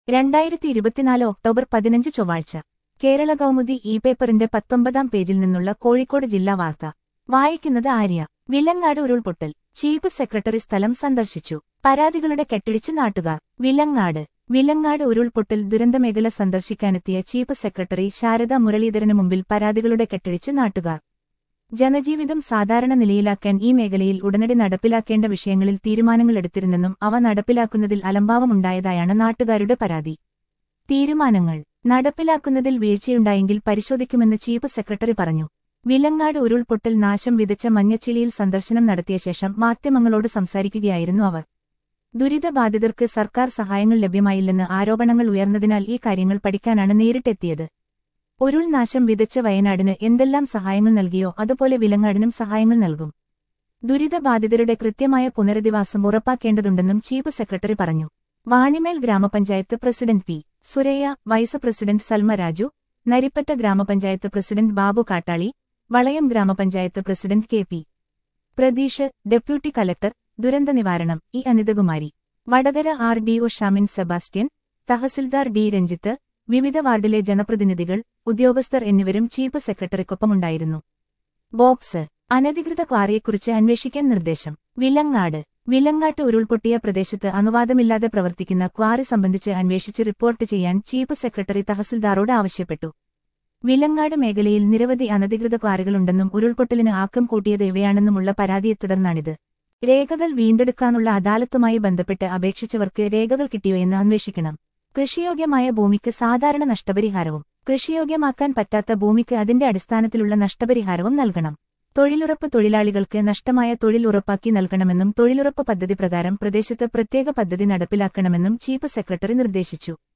രണ്ടായിരത്തി ഇരുപത്തിനാല് ഒക്ടോബർ പതിനഞ്ച് ചൊവ്വാഴ്ച കേരള കൗമുദി ഇ പേപ്പറിന്റെ പത്തൊമ്പതാം പേജിൽ നിന്നുള്ള കോഴിക്കോട് ജില്ലാ വാർത്ത വായിക്കുന്നത് ആര്യ വിലങ്ങാട് ഉരുൾപൊട്ടൽ ചീഫ് സെക്രട്ടറി സ്ഥലം സന്ദർശിച്ചു പരാതികളുടെ കെട്ടിടിച്ച് നാട്ടുകാർ വിലങ്ങാട് വിലങ്ങാട് ഉരുൾപൊട്ടൽ ദുരന്തമേഖല സന്ദർശിക്കാനെത്തിയ ചീഫ് സെക്രട്ടറി ശാരദ മുരളീധരന് മുമ്പിൽ പരാതികളുടെ കെട്ടിടിച്ച് നാട്ടുകാർ ജനജീവിതം സാധാരണ നിലയിലാക്കാൻ ഈ മേഖലയിൽ ഉടനടി നടപ്പിലാക്കേണ്ട വിഷയങ്ങളിൽ തീരുമാനങ്ങൾ എടുത്തിരുന്നെന്നും അവ നടപ്പിലാക്കുന്നതിൽ അലംഭാവമുണ്ടായതായാണ് നാട്ടുകാരുടെ പരാതി തീരുമാനങ്ങൾ നടപ്പിലാക്കുന്നതിൽ വീഴ്ചയുണ്ടായെങ്കിൽ പരിശോധിക്കുമെന്ന് ചീഫ് സെക്രട്ടറി പറഞ്ഞു വിലങ്ങാട് ഉരുൾപൊട്ടൽ നാശം വിതച്ച മഞ്ഞച്ചിലിയിൽ സന്ദർശനം നടത്തിയ ശേഷം മാധ്യമങ്ങളോട് സംസാരിക്കുകയായിരുന്നു അവർ ദുരിതബാധിതർക്ക് സർക്കാർ സഹായങ്ങൾ ലഭ്യമായില്ലെന്ന് ആരോപണങ്ങൾ ഉയർന്നതിനാൽ ഈ കാര്യങ്ങൾ പഠിക്കാനാണ് നേരിട്ടെത്തിയത് ഉരുൾ നാശം വിതച്ച വയനാടിന് എന്തെല്ലാം സഹായങ്ങൾ നൽകിയോ അതുപോലെ വിലങ്ങാടിനും സഹായങ്ങൾ നൽകും ദുരിതബാധിതരുടെ കൃത്യമായ പുനരധിവാസം ഉറപ്പാക്കേണ്ടതുണ്ടെന്നും ചീഫ് സെക്രട്ടറി പറഞ്ഞു വാണിമേൽ ഗ്രാമപഞ്ചായത്ത് president P Suraiya vice president Salma Raju Narippatta ഗ്രാമപഞ്ചായത്ത് പ്രസിഡന്റ് ബാബു കാട്ടാളി വളയം ഗ്രാമപഞ്ചായത്ത് president K P Pratheesh deputy collector ദുരന്ത നിവാരണം E Anithakumari Vadakara R D O Shamin Sebastian തഹസിൽദാർ ഡി രഞ്ജിത്ത് വിവിധ വാർഡിലെ ജനപ്രതിനിധികൾ ഉദ്യോഗസ്ഥർ എന്നിവരും ചീഫ് സെക്രട്ടറിക്കൊപ്പമുണ്ടായിരുന്നു ബോക്സ് അനധികൃത ക്വാറിയെക്കുറിച്ച് അന്വേഷിക്കാൻ നിർദ്ദേശം വിലങ്ങാട് വിലങ്ങാട്ട് ഉരുൾപൊട്ടിയ പ്രദേശത്ത് അനുവാദമില്ലാതെ പ്രവർത്തിക്കുന്ന ക്വാറി സംബന്ധിച്ച് അന്വേഷിച്ച് റിപ്പോർട്ട് ചെയ്യാൻ ചീഫ് സെക്രട്ടറി തഹസിൽദാറോട് ആവശ്യപ്പെട്ടു വിലങ്ങാട് മേഖലയിൽ നിരവധി അനധികൃത ക്വാറികളുണ്ടെന്നും ഉരുൾപൊട്ടലിന് ആക്കം കൂട്ടിയത് ഇവയാണെന്നുമുള്ള പരാതിയെ തുടർന്നാണിത് രേഖകൾ വീണ്ടെടുക്കാനുള്ള അദാലത്തുമായി ബന്ധപ്പെട്ട് അപേക്ഷിച്ചവർക്ക് രേഖകൾ കിട്ടിയോ എന്ന് അന്വേഷിക്കണം കൃഷിയോഗ്യമായ ഭൂമിക്ക് സാധാരണ നഷ്ടപരിഹാരവും കൃഷിയോഗ്യമാക്കാൻ പറ്റാത്ത ഭൂമിക്ക് അതിന്റെ അടിസ്ഥാനത്തിലുള്ള നഷ്ടപരിഹാരവും നൽകണം തൊഴിലുറപ്പ് തൊഴിലാളികൾക്ക് നഷ്ടമായ തൊഴിൽ ഉറപ്പാക്കി നൽകണമെന്നും തൊഴിലുറപ്പ് പദ്ധതി പ്രകാരം പ്രദേശത്ത് പ്രത്യേക പദ്ധതി നടപ്പിലാക്കണമെന്നും ചീഫ് സെക്രട്ടറി നിർദ്ദേശിച്ചു